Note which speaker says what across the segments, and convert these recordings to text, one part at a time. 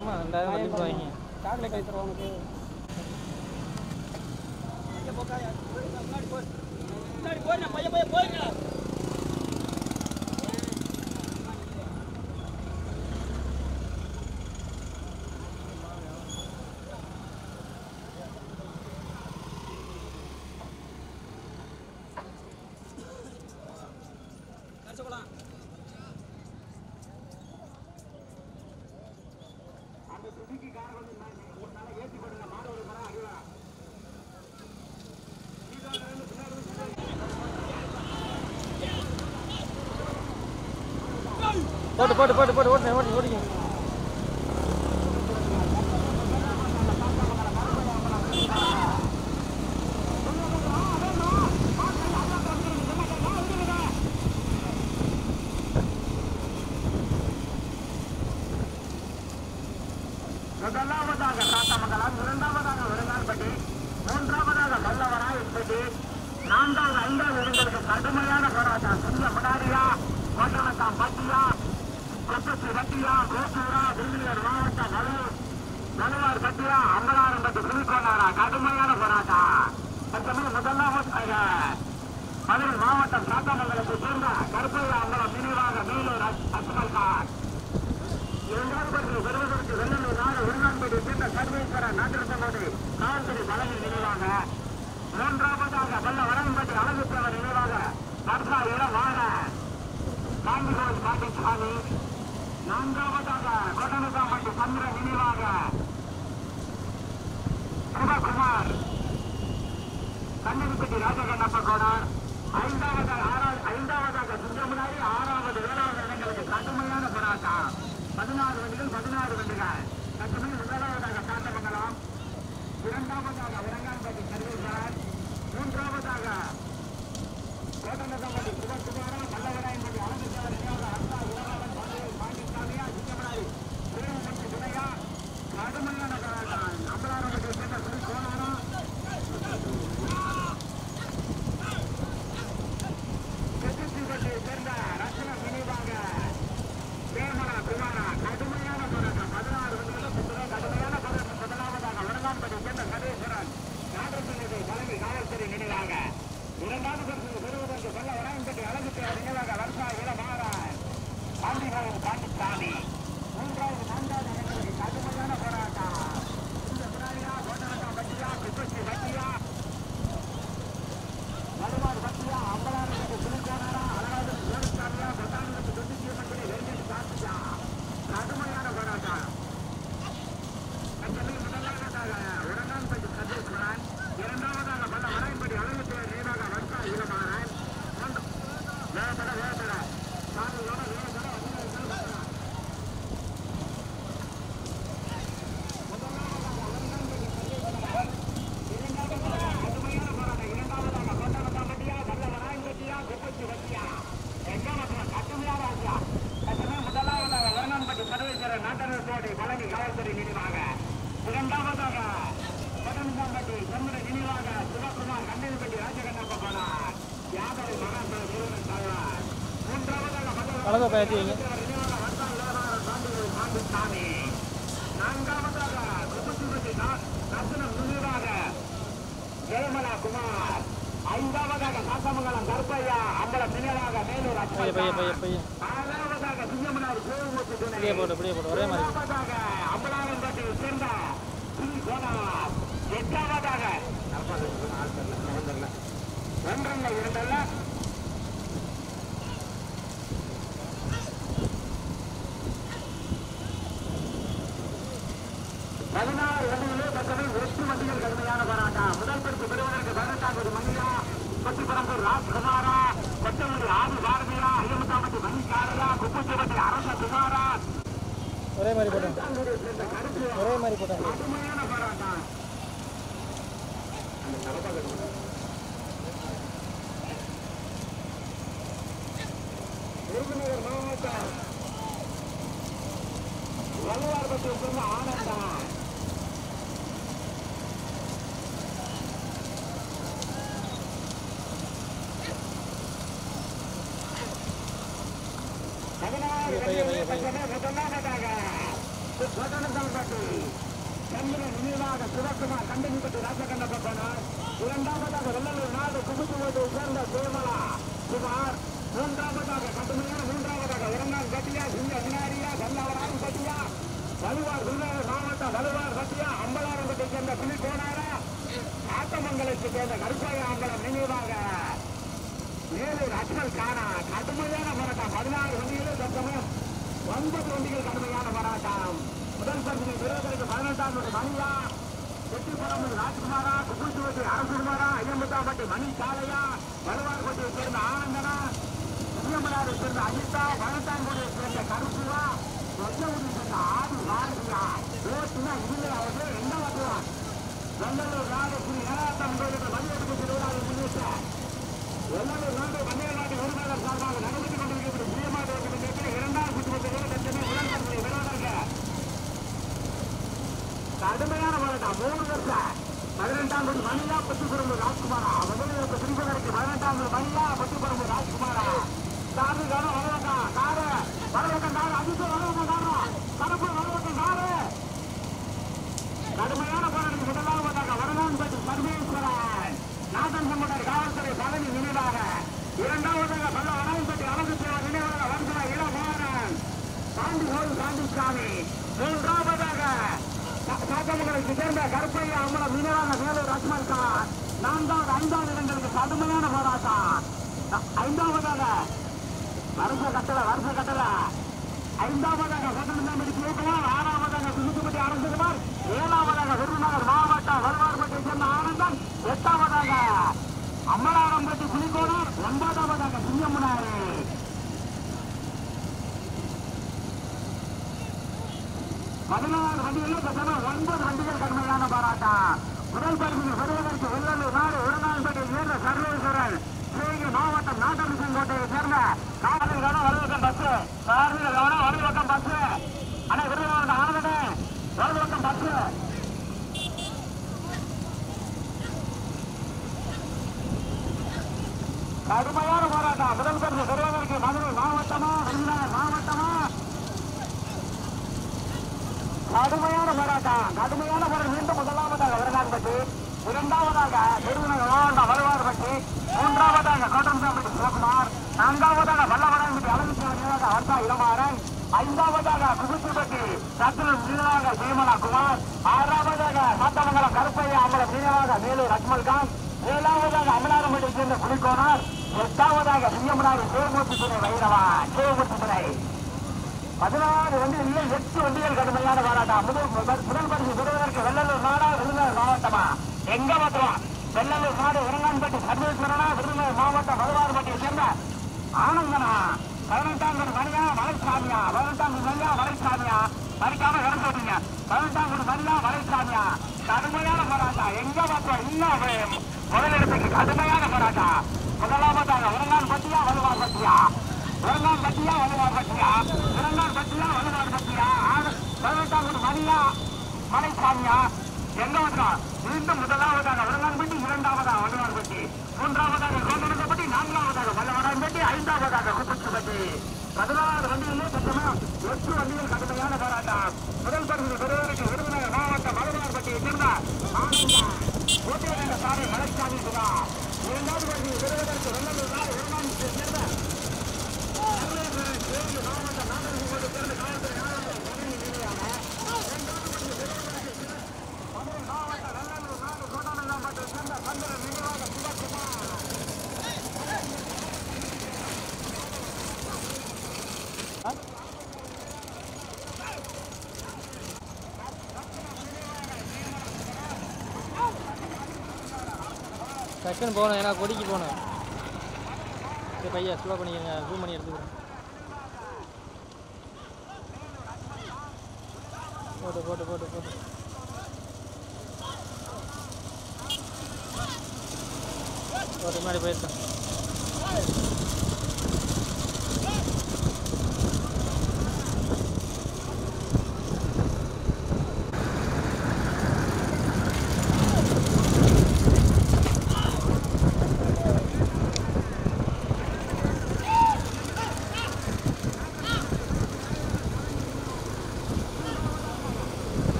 Speaker 1: ஆமா ரெண்டாயிரம் கண்டிப்பாக வாங்கி
Speaker 2: சாக்லேட் வாங்கி தருவா உனக்கு
Speaker 1: போட்டு போட்டு போட்டு போட்டு ஓட்டுங்க ஓட்டுங்க ஓட்டுங்க
Speaker 3: முதலாவதாக சாத்தமங்கலம் இரண்டாவதாக விருந்தான்பட்டி மூன்றாவதாக வல்லவராயப்பட்டி நான்காவது ஐந்தாவது இடங்களுக்கு கடுமையான போராட்டம் சிங்க முடாரியா கோட்டணத்தாம் பட்டியா கொத்தசி வட்டியா கோசூரா விருந்தினர் மாவட்டம் வலுவூர் வலுவார் பட்டியா அம்பலாரம்பட்டி புதுக்கோனாரா கடுமையான போராட்டம் தற்சமயம் முதலாவதாக மதுரை மாவட்டம் சாத்தமங்கலத்தை சேர்ந்த கருப்பையா அம்பலம் நினைவாக மேலூர் அஸ்மல் கான் இரண்டாவது பகுதியில் வருவதற்கு வெள்ளலூர் நாடு உருளான்பேட்டை சேர்ந்த சர்வேஸ்வரர் நாட்டிரசங்கோட்டை காவல்துறை பழனி நினைவாக மூன்றாவதாக வல்ல வடம்பட்டி அழகுத்தவர் நினைவாக கர்சா இளவாக காந்திகோவில் பாண்டிசாமி நான்காவதாக கோட்டனசாம்பட்டி சந்திரன் நினைவாக சிவகுமார் கண்ணகிப்பட்டி ராஜகண்ணப்ப கோடார் ஐந்தாவதாக ஆறாவது ஐந்தாவதாக சுந்தரமுனாரி ஆறாவது ஏழாவது இடங்களுக்கு கடுமையான போராட்டம் பதினாறு வண்டிகள் பதினாறு வண்டிகள் கட்டுமை முதலாவதாக சாந்தமங்கலம் இரண்டாவதாக விரங்கான்பட்டி சர்வேஸ்வரன் மூன்றாவதாக கோட்டநகம்பட்டி சிவகுமாரா மல்லவராயன்பட்டி அலங்கேஸ்வரர் நினைவாக அண்ணா உலகாளன் பாண்டியன் பாண்டிசாமியா சிங்கமனாரி சேவம்பட்டி துணையா கடுமையான போராட்டம் அம்பலாரம்பட்டி சேர்ந்த சுரி கோனாரா எதிர்த்திப்பட்டியை சேர்ந்த ரத்னம் நினைவாக வேமனா குமாரா கடுமையான போராட்டம் பதினாறு வண்டிகளும் சுற்றுலா கடுமையான போராட்டம் முதலாவதாக வடலாம்பட்டி சேர்ந்த சதீஸ்வரன் நாகரத்தினுடைய தலைமை காவல்துறை நினைவாக இரண்டாவது பரிசு பெறுவதற்கு சொல்ல வடம்பட்டி அழகுத்தேவர் நினைவாக வருஷா இளமாறன் பாண்டிகோவில் பாண்டிசாமி மூன்றாவது நான்காவது இடங்களுக்கு கடுமையான போராட்டம் இந்த முன்னாடியா கோட்டரட்டம் பட்டியா குப்பச்சி பட்டியா வருவார் பத்தியா அம்பலாருக்கு புலிக்கோனாரா அழகாவது கோவிச்சாமியா பத்தாண்டுக்கு தொண்ணூத்தி மண்டலி வெள்ளி சாத்தியா கடுமையான போராட்டம் தற்சமயம் முதலாவதாக உடனான்பட்டி சதீஸ்வரன் இரண்டாவதாக பல வரையன்படி அழகுத்துறை நினைவாக வர்ஷா ஈரமாறன் மூன்று- வேகப்பட வேகப்பட சாமியோட வேகப்பட வந்து வேகப்பட
Speaker 1: கலக்க பேசி வைங்க
Speaker 3: நான்காவதாக முப்பத்தி ரத்னம் நினைவாக ஜெயமலா குமார் ஐந்தாவதாக சாத்தமங்கலம் கருப்பையா அம்பலம் நினைவாக மேலூர்
Speaker 1: பைய பைய பைய பைய
Speaker 3: ஆறாவதாக சிங்கமனார் கோவிமுத்து துணை
Speaker 1: இப்படியே போட்டு இப்படியே போட்டு ஒரே மாதிரி
Speaker 3: ஏழாவதாக அம்பலாரம்பட்டியை சேர்ந்த சி. கோனார் எட்டாவதாக ஒன்றல்ல இரண்டல்ல பதினாறு வண்டிகளே தக்கவை எட்டு வண்டிகள் கடுமையான போராட்டம் முதல் பரிசு பெறுவதற்கு பதினெட்டாவது மணியா கொட்டிப்பரம்பூர் ராஜ்குமாரா கொட்டமூரி ஆதி பாரதியா ஐயமுத்தாம்பட்டி மணிக்காரையா குப்பச்சேபட்டி அரச குமாரா
Speaker 1: ஒரே மாதிரி போட்டேன் ஒரே மாதிரி போட்டேன்
Speaker 3: கடுமையான போராட்டம் விருதுநகர் மாவட்டம் வலுவார்பட்டியை சேர்ந்த ஆனந்தம் பதினாறு
Speaker 1: பைய, பைய, பைய.
Speaker 3: முதலாவதாக பட்டணத்தாம்பட்டி சந்திரன் நினைவாக சிவகுமார் கண்டனிப்பட்டு ராஜகண்டப்பட்டனர் இரண்டாவதாக வெள்ளலூர் நாடு குமுத்துவதை சேர்ந்த சேமலா குமார் மூன்றாவதாக கடுமையான மூன்றாவதாக இரண்டாம் கட்டியா சிங்க வினாரியா கல்லவராம் கட்டியா வலுவார் விருதுநகர் மாவட்டம் வலுவார் கட்டியா அம்பலாரம்பத்தை சேர்ந்த புலிகோணாரா ஆத்தமங்கலத்தை சேர்ந்த கருப்பாய அம்பலம் நினைவாக மேலூர் அச்சல் காணா கடுமையான போராட்டம் பதினாறு வண்டிகளும் தற்சமயம் ஒன்பது வண்டிகள் கடுமையான போராட்டம் முதல் பகுதி விரோதருக்கு பதினெட்டாம் நூறு மணியா வெற்றிபுரம் ராஜ்குமாரா குபுத்துவத்தி அரசுகுமாரா ஐயம்பத்தாம்பட்டி மணி காளையா வலுவார்பட்டியை சேர்ந்த ஆனந்தனா புதியமலாரை சேர்ந்த அஜிதா பதினெட்டாங்குடியை சேர்ந்த கருப்புவா சொந்தவூரில் சேர்ந்த ஆதி பாரதியா ஓட்டுனா இதுல அவர்கள் என்ன வருவான் வெள்ளலூர் ராஜஸ்ரீ ஏழாம் கோயிலுக்கு மதியெடுப்பு திருவிழாவை முன்னிட்டு வெள்ளலூர் நாடு மன்னிய நாட்டு உரிமையாளர் சார்பாக நடைபெற்றுக் கொண்டிருக்கிற பிரியமா தேவத்தில் இரண்டாம் சுற்றுவத்திலே லட்சமே உடன்படுத்தி விரோதர்கள் கடுமையான போராட்டம் மூணு வருஷம் பதினெட்டாம் தேதி மணியா பத்திபுரம் ராஜ்குமாரா முதலில் பிரிப்பதற்கு பதினெட்டாம் தேதி மணியா பத்திபுரம் ராஜ்குமாரா காரு கார வரவக்கா காரு வரவக்கம் காரு அஜித்து வரவக்கம் காரு கருப்பு வரவக்கம் காரு கடுமையான போராட்டம் முதலாவதாக வடநான்பட்டி பரமேஸ்வரன் நாதன் சம்பந்தர் காவல்துறை பதவி நினைவாக இரண்டாவதாக பல்ல வடநான்பட்டி அரசு சேவை நினைவாக வந்தன இளமாறன் பாண்டி கோயில் சாந்திசாமி மூன்றாவதாக சாத்தமங்கலத்தை சேர்ந்த கருப்பையா அம்பலம் நினைவாக வேலூர் அஜ்மல் கான் நான்காவது ஐந்தாவது இடங்களுக்கு கடுமையான போராட்டம் ஐந்தாவதாக வருஷ கட்டல வருஷ கட்டல ஐந்தாவதாக சட்டமன்ற சிவகுமார் ஆறாவதாக சுசுக்குப்பட்டி அரசுகுமார் ஏழாவதாக விருதுநகர் மாவட்டம் வருவார்பட்டியை சேர்ந்த ஆனந்தன் எட்டாவதாக அம்மலாரம்பட்டி புலிகோணர் ஒன்பதாவதாக சிங்கமுனாறு பதினாறு வண்டிகளில் கிட்டத்தட்ட ஒன்பது வண்டிகள் கடுமையான போராட்டம் முதல் பரிசு பெறுவதற்கு வெள்ளலூர் நாடு உருநாள்பேட்டையை சேர்ந்த சர்வேஸ்வரன் சிவகங்கை மாவட்டம் நாட்டரசன் கோட்டையை சேர்ந்த காவலில் கவனம் வலது பக்கம் பஸ் காவலில் கவனம் வலது பக்கம் பஸ் அண்ணா விருதுநகர் ஆனந்தனே வலது பக்கம் பஸ் கடுமையான போராட்டம் முதல் பரிசு பெறுவதற்கு மதுரை மாவட்டமா விருதுநகர் மாவட்டமா கடுமையான போராட்டம் கடுமையான போராட்டம் மீண்டும் முதலாவதாக வரலாறுபட்டு இரண்டாவதாக விருதுநகர் மாவட்டம் வருவார்பட்டி மூன்றாவதாக கோட்டம்சாம்பட்டி சிவகுமார் நான்காவதாக வல்லவராம்பட்டி அழகுசிவனியாக வர்த்தா இளமாறன் ஐந்தாவதாக குகுத்துப்பட்டி சத்துணம் மீனவாக ஜெயமலா குமார் ஆறாவதாக சாத்தமங்கலம் கருப்பையா அம்பலம் மீனவாக மேலூர் அஜ்மல்கான் ஏழாவதாக அமலாரம்பட்டி சேர்ந்த புலிகோனார் எட்டாவதாக சிங்கமனாரி சிவமூர்த்தி துறை வைரவா சிவமூர்த்தி துறை பதினாறு வண்டிகளில் எட்டு வண்டிகள் கடுமையான போராட்டம் முதல் முதல் முதல் பரிசு பெறுவதற்கு வெள்ளலூர் நாடா விருதுநகர் மாவட்டமா எங்க மாத்திரம் வெள்ளலூர் நாடு இறங்கான்பட்டி சர்வேஸ்வரனா விருதுநகர் மாவட்டம் பதினாறுபட்டியை சேர்ந்த ஆனந்தனா பதினெட்டாம் கோடி மணியா மலைசாமியா பதினெட்டாம் கோடி மணியா மலைசாமியா மறிக்காம இறந்து விட்டீங்க பதினெட்டாம் கோடி மணியா மலைசாமியா கடுமையான போராட்டம் எங்க மாத்திரம் இன்னும் முதலிடத்துக்கு கடுமையான போராட்டம் முதலாவதாக உரங்கான் பட்டியா வலுவார் பட்டியா உரங்கான் பட்டியா வலுவார் பட்டியா உரங்கான் பட்டியா வலுவார் பட்டியா பதினெட்டாம் கோடி மணியா மலைசாமியா எங்க வந்தோம் மீண்டும் முதலாவதாக உரங்கான்பட்டி இரண்டாவதாக வலுவார்பட்டி மூன்றாவதாக கோந்தனப்பட்டி நான்காவதாக வல்லவரான்பட்டி ஐந்தாவதாக குப்பச்சுப்பட்டி பதினாறு வண்டிகளிலே சட்டமா எட்டு வண்டிகள் கடுமையான போராட்டம் முதல் பரிசு பெறுவதற்கு விருதுநகர் மாவட்டம் வலுவார்பட்டியை சேர்ந்த ஆனந்தா ஓட்டியர் சாலை மலைச்சாமி சுதா இரண்டாவது பரிசு பெறுவதற்கு வெள்ளலூர் நாடு உரங்கான்பட்டியை சேர்ந்த சர்வேஸ்வரன் தேனி மாவட்டம் நாகரிகோடு சேர்ந்த காவல்துறை நாயகர் பதவி நிலையாக மதுரை மாவட்ட வெள்ளலூர் நாடு கோட்டானந்தாம்பட்டை சேர்ந்த சந்திரன் நினைவாக சிவகுமார்
Speaker 1: டக்குன்னு போகணும் ஏன்னா கொடிக்கு போகணும் சரி பையா ஸ்லோ பண்ணிக்கங்க ஜூம் பண்ணி எடுத்துக்கிறேன் போட்டு போட்டு போட்டு போட்டு போட்டு முன்னாடி போயிருக்கேன்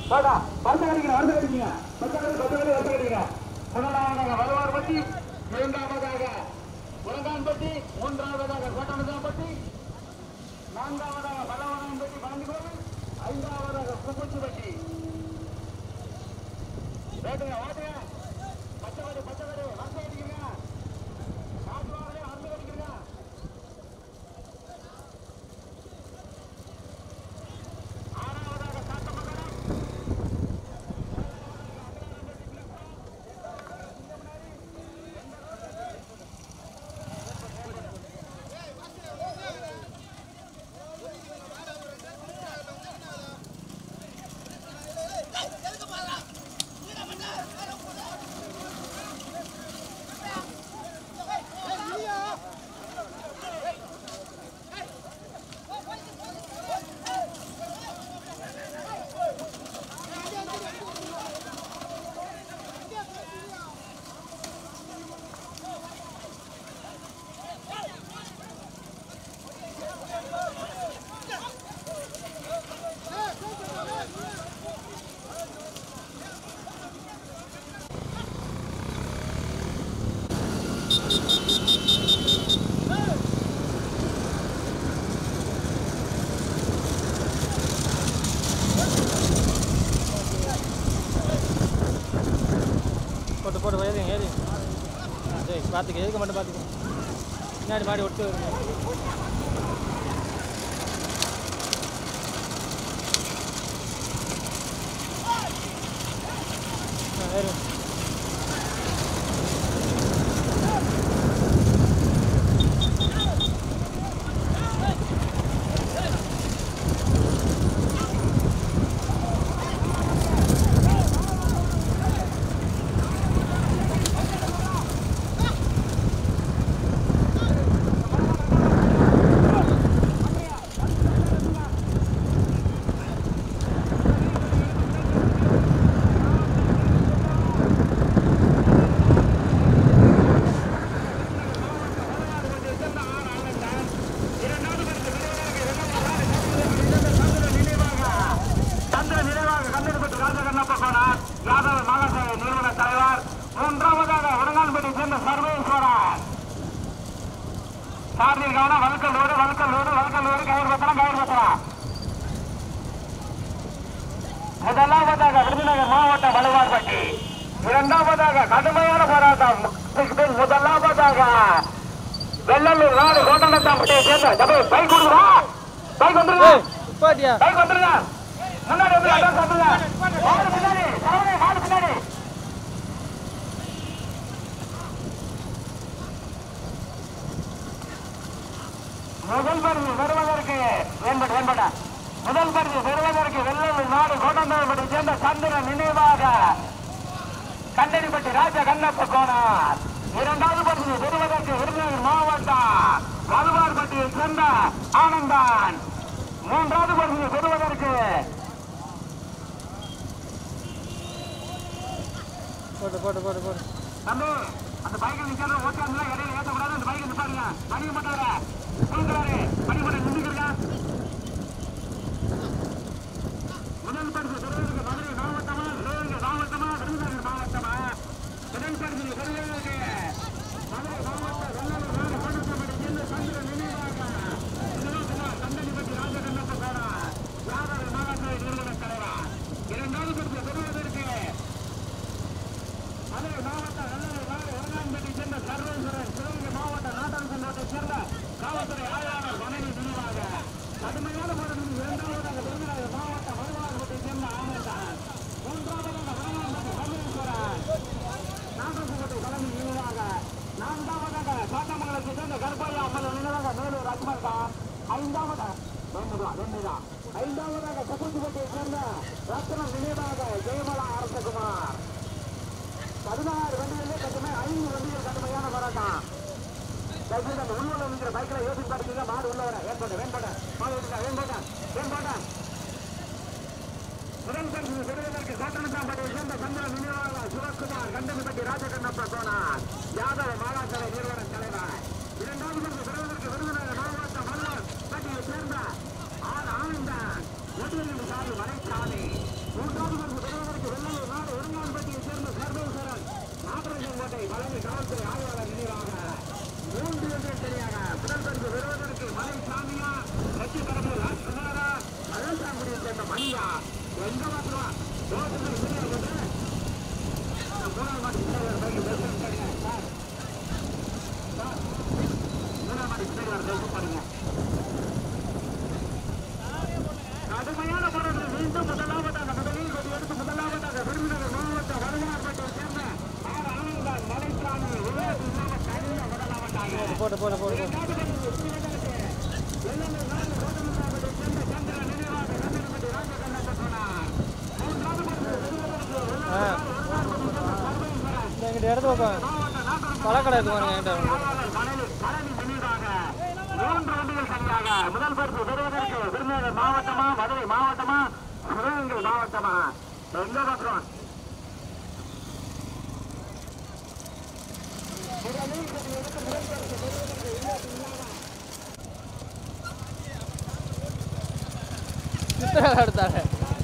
Speaker 3: வாடா பரிசு கிடைக்கிறேன் வருஷம் கிடைக்கீங்க பத்து கடை பத்து கடை வருஷம் கிடைக்கிறேன் முதலாவதாக வலுவார்பட்டி இரண்டாவதாக உலகான்பட்டி மூன்றாவதாக கோட்டமதான்பட்டி நான்காவதாக பலவனம்பட்டி பழனிகோவில் ஐந்தாவதாக புகுச்சிப்பட்டி ஓட்டுங்க ஓட்டுங்க பச்சைவடி பச்சைவடி வருஷம் அடிக்கிறீங்க மாட்டுவாங்களே வருஷம் அடிக்கிறீங்க ஆறாவதாக சாத்தமங்கலம்
Speaker 1: போட்டு போட்டு ஏறி ஏறி சரி பார்த்துக்க எதுக்கு மட்டும் பார்த்துக்க பின்னாடி மாடி ஒட்டு வருங்க ஆ, ஏறு
Speaker 3: சந்திர நினைவாக கந்தன்பட்டி ராஜகண்ணப்ப கோனார் யாதவ மகாசபை நிறுவன தலைவர் மூன்றாவதாக உடங்கான்பட்டி சேர்ந்த சர்வேஸ்வரன் சாரதியில் கவனம் வழுக்கல்லூர் வழுக்கல்லூர் வழுக்கல்லூர் கயிறு பத்திரம் கயிறு பத்திரம் முதலாவதாக விருதுநகர் மாவட்ட வலுவார்பட்டி இரண்டாவதாக கடுமையான போராட்டம் பின் முதலாவதாக வெள்ளலூர் நாடு கோட்டனத்தாம்பட்டியை சேர்ந்த டபுள் பைக் கொடுக்குறா பைக் வந்துருங்க
Speaker 1: ஏய் உப்பாட்டியா
Speaker 3: பைக் வந்துருங்க முன்னாடி வந்து அட்வான்ஸ் வந்துருங்க மாடு பின்னாடி சரவணே மாடு பின்னாடி முதல் பரிசு பெறுவதற்கு வேண்பட வேண்பட முதல் பரிசு பெறுவதற்கு வெள்ளூர் நாடு கோட்டந்தாம்பட்டி சேர்ந்த சந்திரன் நினைவாக கண்டடிப்பட்டி ராஜ கண்ணப்ப கோனார் இரண்டாவது பரிசு பெறுவதற்கு விருதுநகர் மாவட்டம் வலுவார்பட்டியை சேர்ந்த ஆனந்தான் மூன்றாவது பரிசு பெறுவதற்கு
Speaker 1: போட்டு போட்டு போட்டு போட்டு
Speaker 3: தம்பி அந்த பைக்கில் நிக்கிறது ஓட்டாங்களா இடையில ஏற்றக்கூடாது அந்த பைக்கை நிப்பாருங்க பணிய மாட்டாரு கொடுக்குறாரு பணி பண்ண நின்றுக்கிறீங்க முதல் பரிசு பெறுவதற்கு மதுரை மாவட்டமா சிவகங்கை மாவட்டமா விருதுநகர் மாவட்டமா முதல் பரிசு பெறுவதற்கு மதுரை மாவட்டம் வெள்ளலூர் நாடு கோட்டப்பட்டி சேர்ந்த சந்திர நினைவாக சிவகுமார் கந்தனிப்பட்டி ராஜகண்ணப்ப கோரா யாதவ மாவட்ட நிறுவன தலைவர் இரண்டாவது பரிசு பெறுவதற்கு மதுரை மாவட்டம் வெள்ளலூர் நாடு உரங்கான்பட்டி சேர்ந்த சர்வேஸ்வரன் சிவகங்கை மாவட்டம் நாட்டாளத்தை சேர்ந்த காவல்துறை ஆய்வாளர் மனைவி நினைவாக கடுமையான போராட்டம் இரண்டாவதாக விருதுநகர் மாவட்டம் வருவாரத்தை சேர்ந்த ஆனந்தான் மூன்றாவதாக உரங்கான்பட்டி சர்வேஸ்வரன் நாட்டாளத்தை தலைமை நினைவாக நான்காவதாக காட்டமங்கலத்தை சேர்ந்த கருப்பையா அம்மன் நினைவாக மேலூர் அக்பர் கான் ஐந்தாவது வேண்டுதான் வேண்டுதான் ஐந்தாவதாக சகுச்சிப்பட்டியை சேர்ந்த ரத்னம் நினைவாக ஜெயமலா அரசகுமார் பதினாறு வண்டிகளிலே கட்டுமை ஐந்து வண்டிகள் கடுமையான போராட்டம் தயவுசெய்து அந்த உள்ள நிற்கிற பைக்ல ஏசி பாட்டுங்க மாடு உள்ள வர ஏன் போட்ட வேன் போட்ட மாடு விட்டுங்க வேன் போட்ட வேன் போட்ட முதல் பரிசு பெறுவதற்கு கோட்டனத்தாம்பட்டியை சேர்ந்த சந்திரன் நினைவாக சிவகுமார் கண்டமிப்பட்டி ராஜகண்ணப்ப சோனார் யாதவ மாகாசபை நிறுவன தலைவர் இரண்டாவது பரிசு பெறுவதற்கு விருதுநகர் மாவட்டம் மல்லூர் பட்டியை சேர்ந்த ஆர் ஆனந்தன் ஒட்டியலின் சாமி மலைச்சாமி மூன்றாவது பரிசு பெறுவதற்கு வெள்ளலூர் நாடு ஒருங்கான்பட்டியை சேர்ந்த சர்வேஸ்வரன் நாகராஜன் கோட்டை வழங்கி காவல்துறை ஆய்வாளர் நினைவாக மூன்று என்ற சரியாக முதல் பரிசு பெறுவதற்கு மலை சாமியா கட்சி பரப்பு ராஜ்குமாரா மலேசாங்குடியை சேர்ந்த மணியா எங்க மாத்திரமா ரோட்டுக்கு சரியாக கொண்டு மூணாம் மாடி பிள்ளைகள் பைக்கு தரிசனம் கிடையாது சார் சார் மூணாம் மாடி பிள்ளைகள் தரிசனம் பண்ணுங்க கடுமையான போராட்டம் மீண்டும் முதலாவதாக முதலில் கொடி எடுத்து முதலாவதாக விருதுநகர் மாவட்ட வடமார்பேட்டை சேர்ந்த ஆர் ஆனந்தான் மலைசாமி விவேக் இல்லாம தனியா முதலாவதாக
Speaker 1: போட்டு போட்டு போட்டு போட்டு ஆ இந்த எங்கிட்ட இடத்து பக்கம் பழக்கடை இருக்கு பாருங்க என்கிட்ட
Speaker 3: மூன்று வண்டிகள் சரியாக முதல் பரிசு பெறுவதற்கு விருதுநகர் மாவட்டமா மதுரை மாவட்டமா சிவகங்கை மாவட்டமா எங்க பார்க்கிறோம்
Speaker 1: சித்திரை எடுத்தாங்க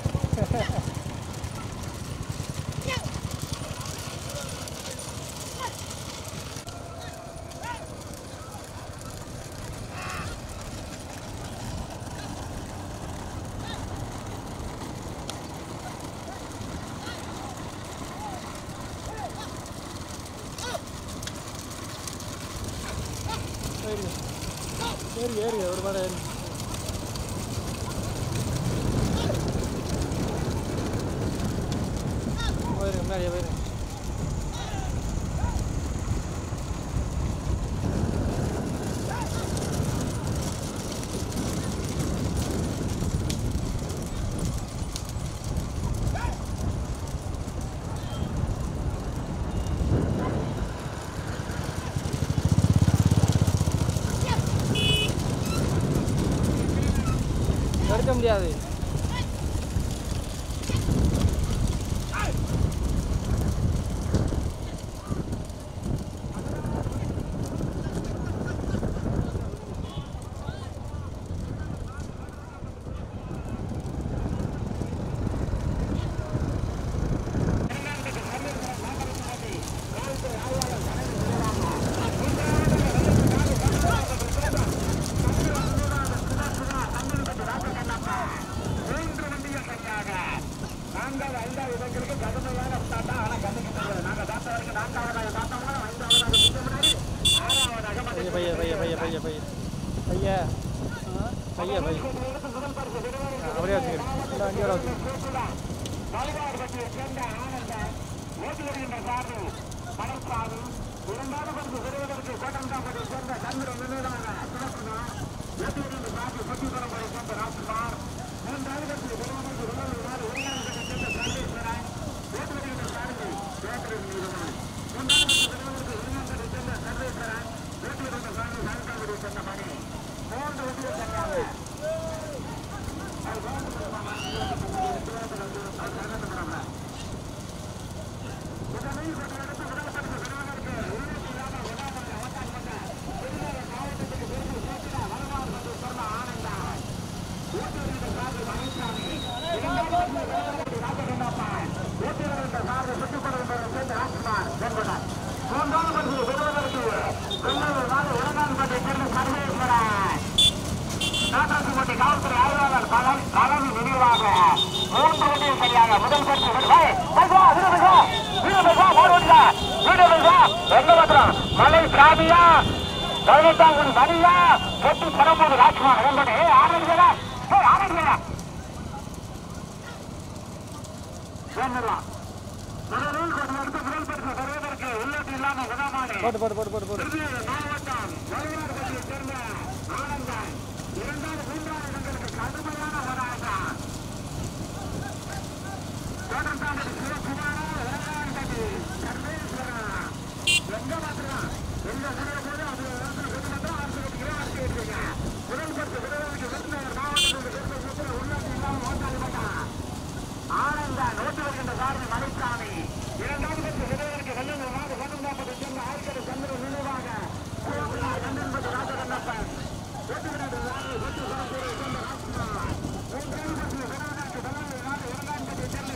Speaker 1: ஏறி ஏறி ஏறி ஒரு மாதிரி ஏறி போயிருங்க முன்னாடியே போயிருங்க தடுக்க முடியாது
Speaker 3: மூன்று வண்டிகள் சரியாக நான்காவது ஐந்தாவது இடங்களுக்கு கடுமையான ஸ்டார்ட்டா ஆனா கண்டுக்க முடியாது நாங்க பார்த்த வரைக்கும் நான்காவதாக பார்த்தோம்னா ஐந்தாவதாக சுத்த முன்னாடி ஆறாவதாக
Speaker 1: பைய பைய பைய பைய பைய பைய பைய பைய பைய
Speaker 3: முதல் பரிசு விடுதலை
Speaker 1: ஆ, அப்படியே வச்சுக்கிறேன் இந்த வண்டியோட வச்சுக்கிறேன்
Speaker 3: வழிபாடுபட்டியை சேர்ந்த ஆனந்தன் ஓட்டி வருகின்ற சார்பு பழசாமி இரண்டாவது பரிசு பெறுவதற்கு கோட்டம்காப்பட்டை சேர்ந்த சந்திரன் நினைவாக சிவகுமார் ஓட்டி வருகின்ற சார்பு சொத்திபுரம்பரை சேர்ந்த ராஜ்குமார் மூன்றாவது பரிசு பெறுவதற்கு விளையாடு ஒருங்கிணைந்த சேர்ந்த சந்தேஸ்வரன் ஓட்டி வருகின்ற சார்பு பேட்டரின் நிறுவனம் மூன்றாவது பரிசு பெறுவதற்கு ஒருங்கிணைந்த சேர்ந்த சர்வேஸ்வரன் ஓட்டி வருகின்ற சார்பு சாயங்காலுடைய சேர்ந்த மணி மூன்று வண்டிகள் சரியாக மூன்றாவது பரிசு பெறுவதற்கு வெள்ளூர் நாடு உலகான்பட்டை சேர்ந்த சர்வேஸ்வரன் நாட்டாட்சிமன்ற காவல்துறை ஆய்வாளர் பழனி பழனி நினைவாக மூன்று வண்டிகள் சரியாக முதல் பரிசு பெறு- ஏய், பைசா, வீடு பைசா, வீடு பைசா, மாடு ஓட்டுதா, வீடு பைசா, எங்க பத்திரம்? மலை சாமியா பதினெட்டாம் மணியா பொட்டு பரம்போது ராஜ்குமார் வெங்கடே ஆரம்பிக்கல ஆரம்பிக்கல வேண்டுலாம் முதலில் கொஞ்சம் எடுத்து முதல் பரிசு பெறுவதற்கு உள்ளது இல்லாம விதமானே
Speaker 1: போட்டு போட்டு போட்டு போட்டு போட்டு
Speaker 3: திருநெல்வேலி மாவட்டம் வயநாடுபட்டியை சேர்ந்த ஆனந்தன் இரண்டாவது மூன்றாவது இடங்களுக்கு கடுமையான போராட்டம் தோட்டத்தாண்டது சிவகுமாரா இரண்டாவது சர்வேஸ்வரா எங்க மாத்திரம் எங்க முடிய போது அது இடத்துல கொண்டு வந்தா அரசு கட்டிக்கிறோம் அரசு கட்டிருங்க முதல் பரிசு விருதுநகர் விருதுநகர் மாவட்டத்தில் சேர்ந்த சுற்று உள்ளாட்சி இல்லாமல் ஓட்டாளி மாட்டான் ஆனந்தா நோட்டு வருகின்ற சாரதி மலைசாமி இரண்டாவது பரிசு விருதுநகருக்கு வெள்ளூர் நாடு கோட்டம்பாப்பத்தை சேர்ந்த ஆய்கரை சந்திரன் நினைவாக சிவகுமார் கண்ணன்பதி ராஜகண்ணப்பன் ஓட்டு விடாத நாடு ஓட்டு சிறப்பூரை சேர்ந்த ராஜ்குமார் மூன்றாவது பரிசு விருதுநகருக்கு வெள்ளூர் நாடு இரண்டாம் பரிசை சேர்ந்த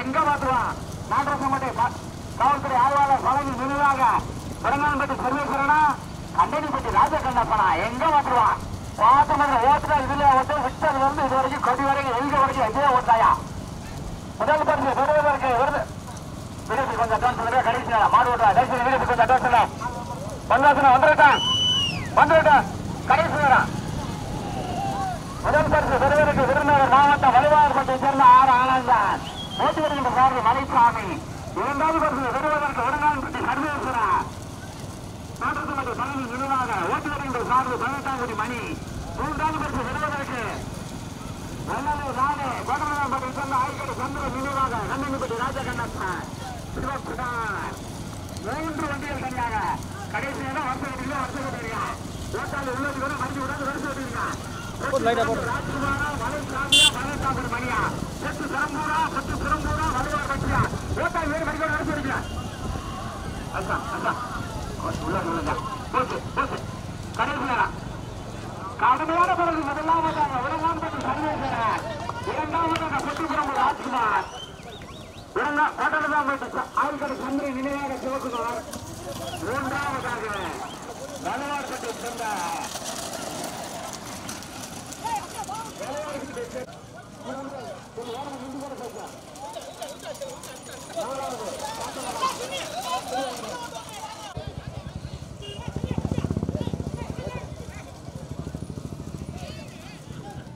Speaker 3: எங்க மாத்துவான் நாட்டரசம்பட்டி காவல்துறை ஆய்வாளர் பழனி நினைவாக பெருங்கான்பட்டி சர்வேஸ்வரனா கண்டனிப்பட்டி ராஜகண்ணப்பனா எங்க மாத்துவான் பாத்தமன்ற ஓட்டுல இதுல ஓட்டு விட்டதுல இருந்து இது வரைக்கும் கொடி வரைக்கும் எங்க வரைக்கும் இதே ஓட்டாயா முதல் பரிசு பெறுவதற்கு வருது வீரத்துக்கு கொஞ்சம் அட்வான்ஸ் பண்ணுங்க கடைசி நேரம் மாடு ஓட்டா கடைசி வீரத்துக்கு கொஞ்சம் அட்வான்ஸ் பண்ண வந்தாசன வந்துட்டான் வந்துட்டான் கடைசி நேரம் முதல் பரிசு பெறுவதற்கு விருந்தினர் மாவட்டம் வலுவார்பட்டை சேர்ந்த ஆறு ஆனந்தான் ஓட்டி வருகின்ற சாரதி மலைசாமி இரண்டாவது பரிசு பெறுவதற்கு உடனான்பட்டி சர்வேஸ்வரா நாட்டத்துமன்ற பழனி நினைவாக ஓட்டி வருகின்ற சாரதி பதினெட்டாம் மணி மூன்றாவது பரிசு பெறுவதற்கு வல்லலூர் ராணி கோடமலாம்பட்டி சேர்ந்த ஆய்கடை சந்திர நினைவாக கண்ணனிப்பட்டி ராஜகண்ணப்பன் சிவகுமார் மூன்று வண்டிகள் தனியாக கடைசி நேரம் வருஷம் கட்டிங்க வருஷம் கட்டிருக்கா ஓட்டாளி உள்ளது கூட மறுபடி விடாது வருஷம் கட்டிருக்கா
Speaker 1: போட்டு லைட்டா போட்டு
Speaker 3: ராஜ்குமாரா மலைசாமியா பதினெட்டாம் மணியா செத்து சிறம்பூரா செத்து சிறம்பூரா வலுவார் பட்டியா ஓட்டாளி வேறு மணிக்கோட நடத்தி வருகிறா அக்கா அக்கா உள்ள உள்ள போச்சு போச்சு கடைசி நேரம் கடுமையான பிறகு முதலாவதாக உலகாம்பட்டி சர்வேஸ்வரர் இரண்டாவதாக பொட்டுப்புறம் ராஜ்குமார் இரண்டா கோட்டலதாம்பட்டி ஆழ்கடை சந்திர நினைவாக சிவகுமார் மூன்றாவதாக வலுவார்பட்டை சேர்ந்த வலுவார்பட்டை சேர்ந்த